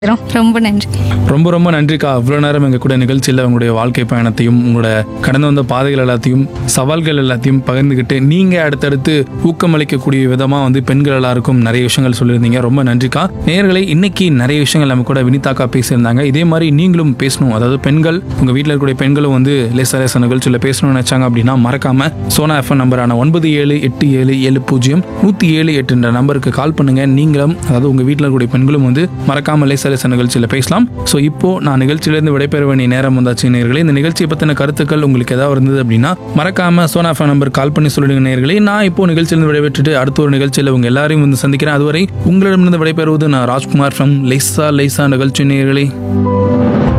ரொம்ப நன்றி ரொம்ப ரொம்ப நன்றிக்கா அவ்வளோ நேரம் எங்கள் கூட நிகழ்ச்சியில் உங்களுடைய வாழ்க்கை பயணத்தையும் உங்களோட கடந்து வந்த பாதைகள் எல்லாத்தையும் சவால்கள் எல்லாத்தையும் பகிர்ந்துக்கிட்டு நீங்கள் அடுத்தடுத்து ஊக்கமளிக்கக்கூடிய விதமாக வந்து பெண்கள் எல்லாருக்கும் நிறைய விஷயங்கள் சொல்லியிருந்தீங்க ரொம்ப நன்றிக்கா நேயர்களே இன்னைக்கு நிறைய விஷயங்கள் நம்ம கூட வினிதாக்கா பேசியிருந்தாங்க இதே மாதிரி நீங்களும் பேசணும் அதாவது பெண்கள் உங்கள் வீட்டில் இருக்கக்கூடிய பெண்களும் வந்து லேசா லேசா நிகழ்ச்சியில் பேசணும்னு நினச்சாங்க அப்படின்னா மறக்காம சோனா எஃப்எம் நம்பரான ஒன்பது ஏழு எட்டு ஏழு ஏழு பூஜ்ஜியம் நூற்றி ஏழு எட்டுன்ற நம்பருக்கு கால் பண்ணுங்க நீங்களும் அதாவது உங்கள் வீட்டில் இருக்கக்கூடிய பெண்களும் வந்து மறக்காம லேசா லேசா நிகழ்ச்சியில் பேசலாம் ஸோ இப்போ நான் நிகழ்ச்சியிலேருந்து விடைபெற வேண்டிய நேரம் வந்தாச்சு நேர்களே இந்த நிகழ்ச்சியை பற்றின கருத்துக்கள் உங்களுக்கு ஏதாவது இருந்தது அப்படின்னா மறக்காம சோனா எஃப்எம் நம்பர் கால் பண்ணி சொல்லிடுங்க நேர்களே நான் இப்போ நிகழ்ச்சியிலிருந்து விடைபெற்றுட்டு அடுத்த ஒரு நிகழ்ச்சியில் உங்க எல்லாரையும் வந்து சந்திக்கிறேன் அதுவரை உங்களிடமிருந்து விடைபெறுவது நான் ராஜ்குமார் ஃப்ரம் லைசா லைசா நிகழ்ச்சி நேர்களே